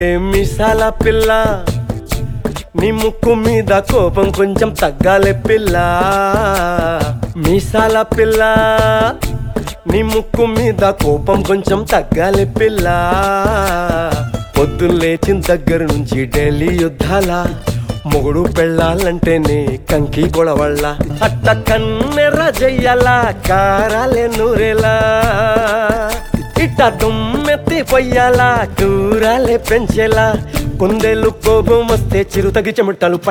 ఏ మిసాల పిల్ల నీ ముక్కు మీద కోపం కొంచెం తగ్గాలే పిల్ల మీసాల పిల్ల నీ ముక్కు మీద కోపం కొంచెం తగ్గాలే పిల్ల పొద్దున్న లేచిన దగ్గర నుంచి ఢిల్లీ యుద్ధాల మొగుడు పెళ్ళాలంటేనే కంకి గొడవళ్ళ అట్ట కన్నెర్ర చెయ్యాలా కారాలే నూరేలా ఇట్ట దుమ్మెత్తి పొయ్యాలా కూరాలే పెంచేలా కుందేలు కోపం వస్తే చిరుతగి చెమటలు పట్ట